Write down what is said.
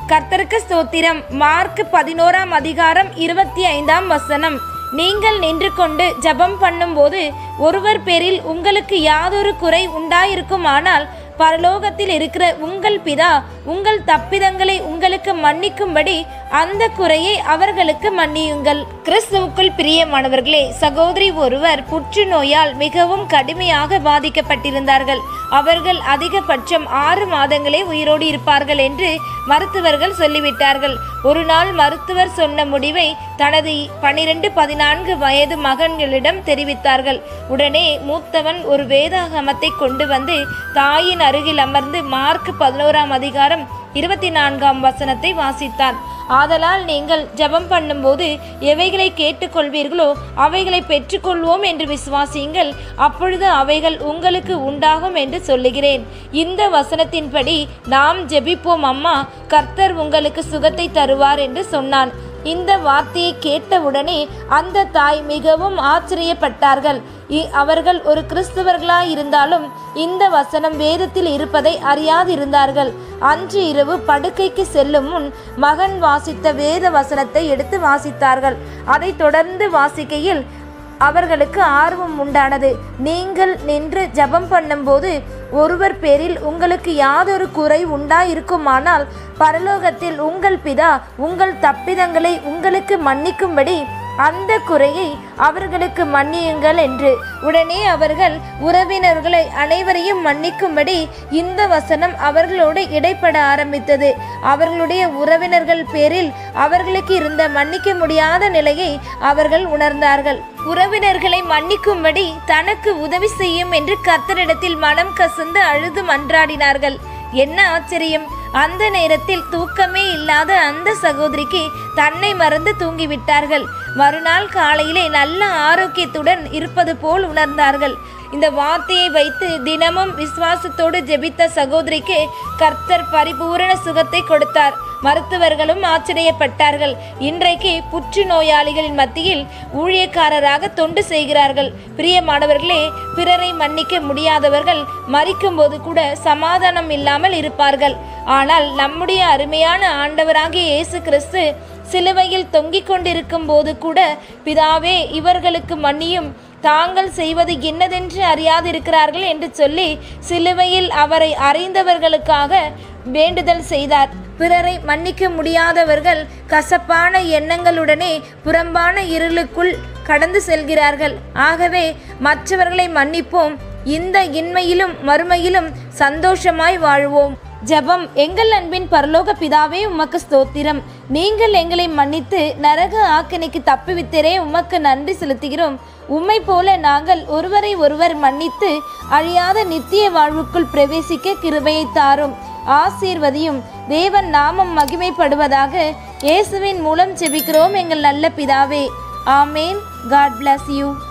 கர்த்தருக்கு ஸ்தோத்திரம் மார்க் பதினோராம் அதிகாரம் இருபத்தி ஐந்தாம் வசனம் நீங்கள் நின்று கொண்டு ஜெபம் பண்ணும்போது ஒருவர் பேரில் உங்களுக்கு யாதொரு குறை உண்டாயிருக்குமானால் பரலோகத்தில் இருக்கிற உங்கள் பிதா உங்கள் தப்பிதங்களை உங்களுக்கு மன்னிக்கும்படி அந்த குறையை அவர்களுக்கு மன்னியுங்கள் கிறிஸ்துவுக்குள் பிரியமானவர்களே சகோதரி ஒருவர் புற்றுநோயால் மிகவும் கடுமையாக பாதிக்கப்பட்டிருந்தார்கள் அவர்கள் அதிகபட்சம் ஆறு மாதங்களே உயிரோடு இருப்பார்கள் என்று மருத்துவர்கள் சொல்லிவிட்டார்கள் ஒரு நாள் மருத்துவர் சொன்ன முடிவை தனது பனிரெண்டு பதினான்கு வயது மகன்களிடம் தெரிவித்தார்கள் உடனே மூத்தவன் ஒரு வேதாகமத்தை கொண்டு வந்து தாயின் அருகில் அமர்ந்து மார்க் பதினோராம் அதிகாரம் இருபத்தி நான்காம் வசனத்தை வாசித்தான் ஆதலால் நீங்கள் ஜெபம் பண்ணும்போது எவைகளை கேட்டுக்கொள்வீர்களோ அவைகளை பெற்றுக்கொள்வோம் என்று விசுவாசியுங்கள் அப்பொழுது அவைகள் உங்களுக்கு உண்டாகும் என்று சொல்லுகிறேன் இந்த வசனத்தின்படி நாம் ஜெபிப்போம் அம்மா கர்த்தர் உங்களுக்கு சுகத்தை தருவார் என்று சொன்னான் இந்த வார்த்தையை கேட்டவுடனே அந்த தாய் மிகவும் ஆச்சரியப்பட்டார்கள் இ- அவர்கள் ஒரு கிறிஸ்தவர்களாய் இருந்தாலும் இந்த வசனம் வேதத்தில் இருப்பதை அறியாதிருந்தார்கள் அன்று இரவு படுக்கைக்கு செல்லும் முன் மகன் வாசித்த வேத வசனத்தை எடுத்து வாசித்தார்கள் அதைத் தொடர்ந்து வாசிக்கையில் அவர்களுக்கு ஆர்வம் உண்டானது நீங்கள் நின்று ஜெபம் பண்ணும்போது ஒருவர் பேரில் உங்களுக்கு யாதொரு குறை உண்டாயிருக்குமானால் பரலோகத்தில் உங்கள் பிதா உங்கள் தப்பிதங்களை உங்களுக்கு மன்னிக்கும்படி அந்த குறையை அவர்களுக்கு மன்னியுங்கள் என்று உடனே அவர்கள் உறவினர்களை அனைவரையும் மன்னிக்கும்படி இந்த வசனம் அவர்களோடு இடைப்பட ஆரம்பித்தது அவர்களுடைய உறவினர்கள் பேரில் அவர்களுக்கு இருந்த மன்னிக்க முடியாத நிலையை அவர்கள் உணர்ந்தார்கள் உறவினர்களை மன்னிக்கும்படி தனக்கு உதவி செய்யும் என்று கர்த்தரிடத்தில் மனம் கசந்து அழுது மன்றாடினார்கள் என்ன ஆச்சரியம் அந்த நேரத்தில் தூக்கமே இல்லாத அந்த சகோதரிக்கு தன்னை மறந்து தூங்கிவிட்டார்கள் மறுநாள் காலையிலே நல்ல ஆரோக்கியத்துடன் இருப்பது போல் உணர்ந்தார்கள் இந்த வார்த்தையை வைத்து தினமும் விசுவாசத்தோடு ஜெபித்த சகோதரிக்கு கர்த்தர் பரிபூரண சுகத்தை கொடுத்தார் மருத்துவர்களும் ஆச்சரியப்பட்டார்கள் இன்றைக்கு புற்றுநோயாளிகளின் மத்தியில் ஊழியக்காரராக தொண்டு செய்கிறார்கள் பிரியமானவர்களே பிறரை மன்னிக்க முடியாதவர்கள் மறிக்கும்போது கூட சமாதானம் இல்லாமல் இருப்பார்கள் ஆனால் நம்முடைய அருமையான ஆண்டவராகிய இயேசு கிறிஸ்து சிலுவையில் தொங்கிக் கொண்டிருக்கும் போது கூட பிதாவே இவர்களுக்கு மன்னியும் தாங்கள் செய்வது என்னதென்று அறியாதிருக்கிறார்கள் என்று சொல்லி சிலுவையில் அவரை அறிந்தவர்களுக்காக வேண்டுதல் செய்தார் பிறரை மன்னிக்க முடியாதவர்கள் கசப்பான எண்ணங்களுடனே புறம்பான இருளுக்குள் கடந்து செல்கிறார்கள் ஆகவே மற்றவர்களை மன்னிப்போம் இந்த இன்மையிலும் மறுமையிலும் சந்தோஷமாய் வாழ்வோம் ஜெபம் எங்கள் அன்பின் பரலோக பிதாவே உமக்கு ஸ்தோத்திரம் நீங்கள் எங்களை மன்னித்து நரக ஆக்கினைக்கு தப்புவித்தரே உமக்கு நன்றி செலுத்துகிறோம் உம்மை போல நாங்கள் ஒருவரை ஒருவர் மன்னித்து அழியாத நித்திய வாழ்வுக்குள் பிரவேசிக்க கிருபையை தாரும் ஆசீர்வதியும் தேவன் நாமம் மகிமைப்படுவதாக இயேசுவின் மூலம் செபிக்கிறோம் எங்கள் நல்ல பிதாவே ஆமேன் காட் bless யூ